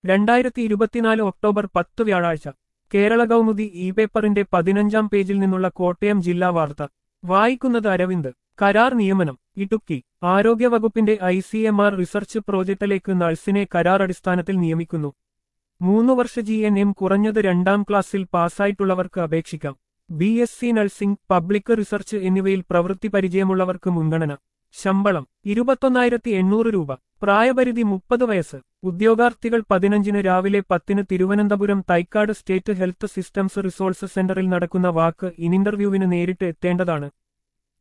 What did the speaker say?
രണ്ടായിരത്തി ഇരുപത്തിനാല് ഒക്ടോബർ പത്ത് വ്യാഴാഴ്ച കേരള കൗമുദി ഇ പേപ്പറിന്റെ പതിനഞ്ചാം പേജിൽ നിന്നുള്ള കോട്ടയം ജില്ലാ വാർത്ത വായിക്കുന്നത് അരവിന്ദ് കരാർ നിയമനം ഇടുക്കി ആരോഗ്യവകുപ്പിന്റെ I C M R research പ്രോജക്റ്റിലേക്ക് നഴ്സിനെ കരാർ അടിസ്ഥാനത്തിൽ നിയമിക്കുന്നു മൂന്നു വർഷ ജി എൻ എം കുറഞ്ഞത് രണ്ടാം ക്ലാസ്സിൽ പാസ്സായിട്ടുള്ളവർക്ക് അപേക്ഷിക്കാം B S C nursing public research എന്നിവയിൽ പ്രവൃത്തി പരിചയമുള്ളവർക്ക് മുൻഗണന ശമ്പളം ഇരുപത്തൊന്നായിരത്തി എണ്ണൂറ് രൂപ പ്രായപരിധി മുപ്പത് വയസ്സ് ഉദ്യോഗാർത്ഥികൾ പതിനഞ്ചിന് രാവിലെ പത്തിന് Thiruvananthapuram Thycaud state health systems resource സെന്ററിൽ നടക്കുന്ന വാക്ക് ഇൻ ഇന്റർവ്യൂവിന് നേരിട്ട് എത്തേണ്ടതാണ്